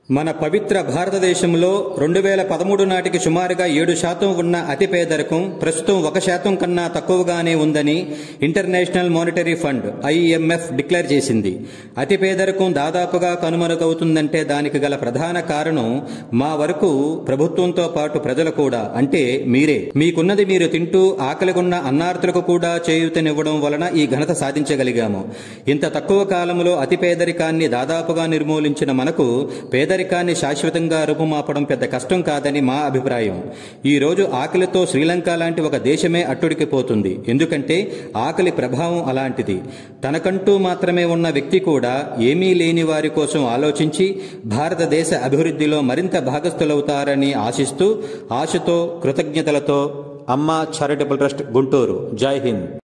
మన పవిత్ర భారతదేశంలో రెండు వేల పదమూడు నాటికి సుమారుగా ఏడు శాతం ఉన్న అతి పేదరికం ప్రస్తుతం ఒక శాతం కన్నా తక్కువగానే ఉందని international monetary fund IMF declare చేసింది అతి పేదరికం దాదాపుగా కనుమరుగవుతుందంటే దానికి గల ప్రధాన కారణం మా వరకు ప్రభుత్వంతో పాటు ప్రజలు కూడా అంటే మీరే మీకున్నది మీరు తింటూ ఆకలిగొన్న అన్నార్థులకు కూడా చేయూతనివ్వడం వలన ఈ ఘనత సాధించగలిగాము ఇంత తక్కువ కాలంలో అతి పేదరికాన్ని దాదాపుగా నిర్మూలించిన మనకు పేదరికాన్ని శాశ్వతంగా రూపుమాపడం పెద్ద కష్టం కాదని మా అభిప్రాయం ఈ రోజు ఆకలితో శ్రీలంక లాంటి ఒక దేశమే అట్టుడికిపోతుంది ఎందుకంటే ఆకలి ప్రభావం అలాంటిది తనకంటూ మాత్రమే ఉన్న వ్యక్తి కూడా ఏమీ లేని వారి కోసం ఆలోచించి భారతదేశ అభివృద్ధిలో మరింత భాగస్థులవుతారని ఆశిస్తూ ఆశతో కృతజ్ఞతలతో అమ్మ చారిటబుల్ ట్రస్ట్ గుంటూరు జై హింద్